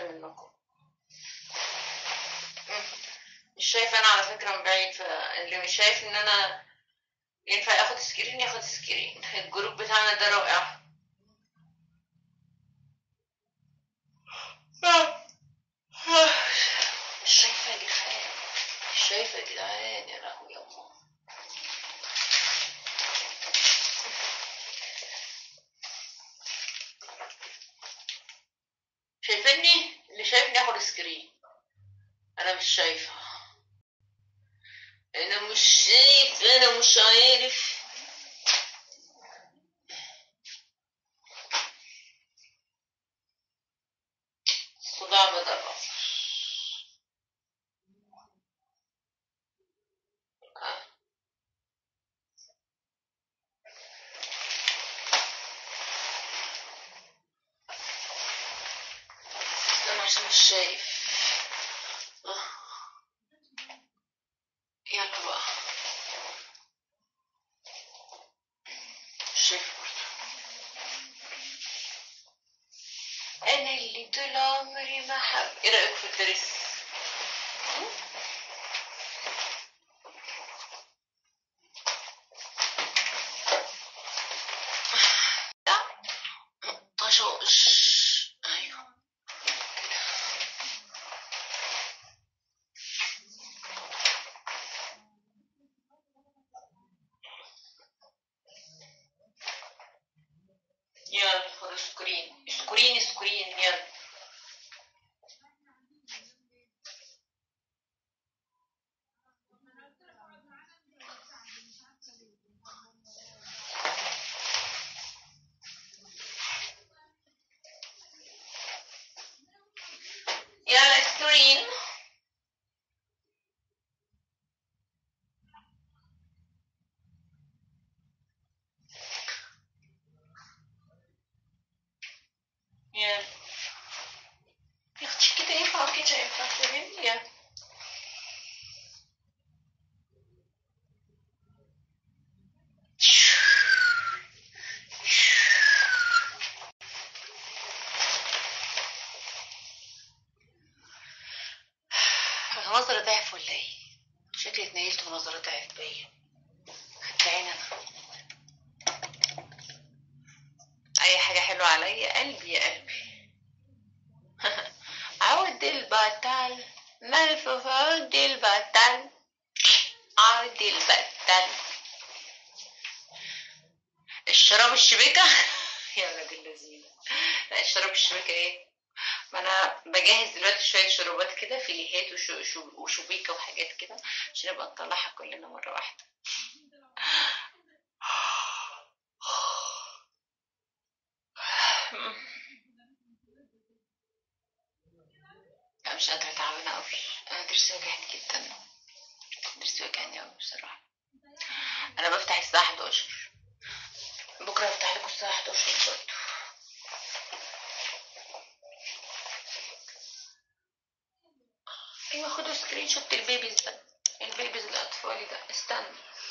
منكم مم. مش شايفه انا على فكره من بعيد فاللي مش شايف ان انا ينفع ياخد سكرين ياخد سكرين الجروب بتاعنا ده رائع مش شايفه يا جدعان مش شايفه يا جدعان يا لهوي يا الله شايفني اللي شايفني ياخد سكرين انا مش شايفه انا مش شايف انا مش عارف صداع بدأ آه. استنى عشان مش شايف آه. يلا بقى مش شايف برضه انا اللي طول عمري ما حب ايه رايك في الدرس لا طشوش ايوه يلا خد سكرين سكرين سكرين يلا يلا سكرين يلا يا اختي كده ينفع وكده ينفع فاهمني يلا انا نظرة ضعف ولا ايه شكلي اتنيلت ونظرة ضعف باين هتلاقيني انا اي حاجة حلوة عليا قلبي يا قلبي عود البطل ملفوف عود البطل عود البطل الشراب الشبكة يا ولاد اللذينة لا الشراب الشبكة ايه ما انا بجهز دلوقتي شوية شربات كده فيليهات وشو شو وشبيكة وحاجات كده عشان نبقى نطلعها كلنا مرة واحدة لا مش قادرة تعبانة أوي أنا ضرسي وجعني جدا ضرسي وجعني أوي بصراحة أنا بفتح الساعة 11 بكرة هفتح لكم الساعة 11 برضه أيوة خدوا سكرين شوت البيبيز ده البيبيز الأطفال ده استنى